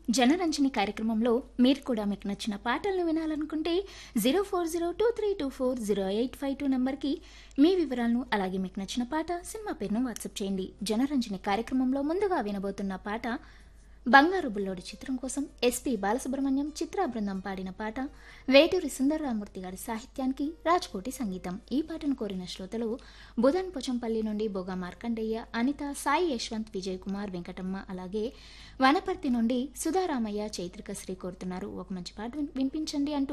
జనరంజని కార్యక్రమంలో మీరు కూడా మీకు నచ్చిన పాటలను వినాలనుకుంటే zero four zero two three two four zero eight five two నెంబర్కి మీ వివరాలను అలాగే మీకు నచ్చిన పాట సినిమా పేరును వాట్సాప్ చేయండి జనరంజని కార్యక్రమంలో ముందుగా వినబోతున్న పాట బంగారు బుల్లోడి చిత్రం కోసం ఎస్పి బాలసుబ్రహ్మణ్యం చిత్రా బృందం పాడిన పాట వేటూరి సుందరరామూర్తి గారి సాహిత్యానికి రాజ్కోటి సంగీతం ఈ పాటను కోరిన శ్రోతలు బుధన్ పొచంపల్లి నుండి బొగా మార్కండయ్య అనిత సాయి యశ్వంత్ విజయ్ కుమార్ వెంకటమ్మ అలాగే వనపర్తి నుండి సుధారామయ్య చైత్రిక శ్రీ కోరుతున్నారు ఒక మంచి పాట విన్- వినిపించండి అంటూ